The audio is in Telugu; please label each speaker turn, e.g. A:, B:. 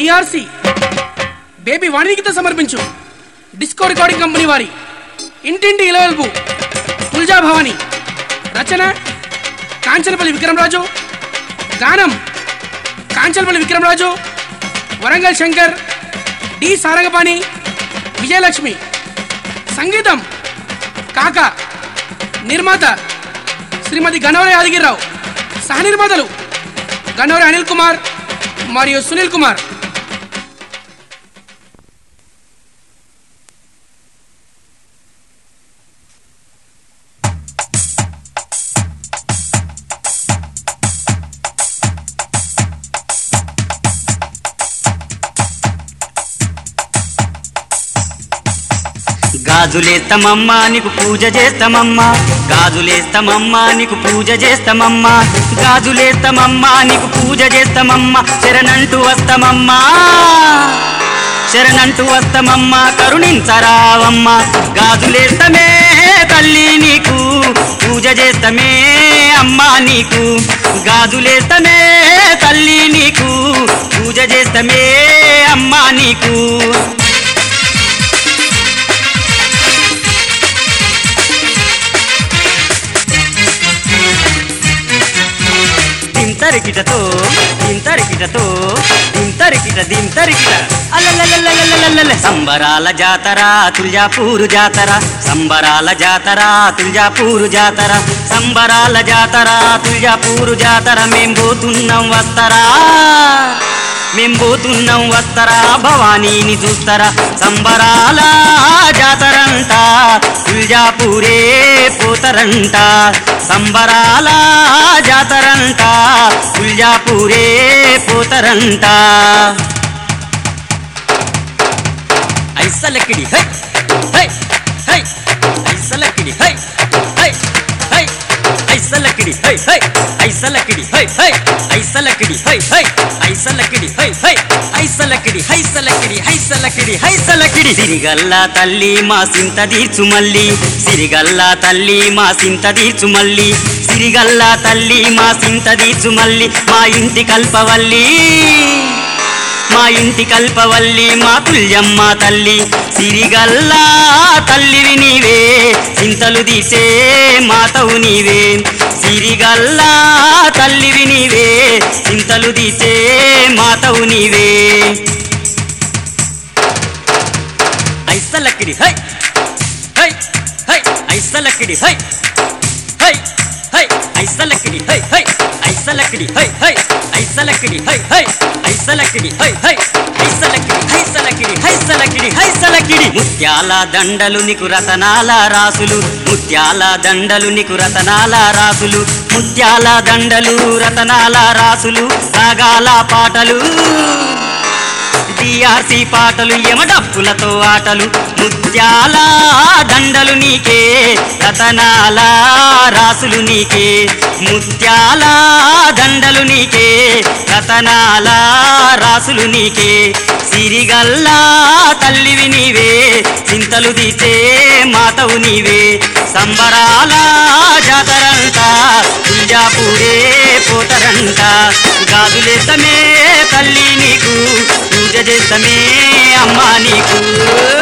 A: డిఆర్సి బేబీ వాణిజ్యత సమర్పించు డిస్కో రికార్డింగ్ కంపెనీ వారి ఇంటింటి ఇలవెల్పు తుల్జా భవాని రచన కాంచనపల్లి విక్రమరాజు గానం కాంచనపల్లి విక్రమరాజు వరంగల్ శంకర్ డి సారంగపాణి విజయలక్ష్మి సంగీతం కాక నిర్మాత శ్రీమతి గన్నవర యాదగిరిరావు సహ నిర్మాతలు గన్నవర అనిల్ కుమార్ మరియు సునీల్ కుమార్
B: గాజులేస్తామమ్మా నీకు పూజ చేస్తామమ్మా గాజులేస్తామమ్మా నీకు పూజ చేస్తామమ్మా గాజులేస్తామమ్మా నీకు పూజ చేస్తామమ్మా శరణంటూ వస్తామమ్మా శరణంటూ వస్తామమ్మా కరుణించరావమ్మా గాజులేస్తమే తల్లి నీకు పూజ చేస్తమే అమ్మా నీకు గాజులేస్తమే తల్లి నీకు పూజ చేస్తమే అమ్మా నీకు దింతరికిటతో దింతరికిటతో దింతరికిట దింతరికిట అల్లల్లల్లల్లల్లల్లల్ల సంబరాల జాతర తుల్జాపూరు జాతర సంబరాల జాతర తుల్జాపూరు జాతర సంబరాల జాతర తుల్జాపూరు జాతర మేం పోతున్నాం వస్తరా మేం పోతున్నాం వస్తరా భవానీని చూస్తరా సంబరాల జాతరంట తుల్జాపూరే పోతరంట సంబరాల జాతరంట తుల్జాపూరే పోతరంట ఐసలకిడి హై హై హై ఐసలకిడి హై హై హై ఐసలకిడి హై హై ఐసలకిడి హై హై ఐసలకిడి హై హై ఐసలకిడి హై హై ఐసలకిడి హైసలకిడి హైసలకిడి హైసలకిడి సిరిగల్లా తల్లి మా సింత తీర్చు మల్లి సిరిగల్లా తల్లి మా సింత తీర్చు మల్లి సిరిగల్లా తల్లి మా సింత తీర్చు మల్లి మా ఇంటి కల్పవల్లి మా ఇంటి కల్పవల్లి మా తుల్యమ్మ తల్లి సిరిగల్లా తల్లివి నీవే చింతలు తీసే మాతవు నీవే సిరిగల్లా తల్లివి నీవే చింతలు తీసే మాతవు నీవే ఐసలకిడి హై హై హై ఐసలకిడి హై హై హై ఐసలకిడి హై హై ఐసలకిడి హై హై ఐసలకిడి హై హై ఐసలకిడి హై హై ఐసలకిడి హైసలకిడి హైసలకిడి హైసలకిడి ముత్యాల దండలు నీకు రతనాల రాసులు ముత్యాల దండలు నీకు రతనాల రాసులు ముత్యాల దండలు రతనాల రాసులు రాగాల పాటలు డిఆర్సి పాటలు యమడప్పులతో ఆటలు ముత్యాల దండలు నీకే రతనాల రాసులు నీకే ముత్యాల దండలు నీకే రతనాల రాసులు నీకే సిరిగల్లా తల్లివి నీవే చింతలు తీసే మాతవు నీవే సంబరాల జాతరంట తుల్జాపూరే పోతరంట గాజులేస్తమే తల్లి నీకు పూజ చేస్తమే అమ్మా నీకు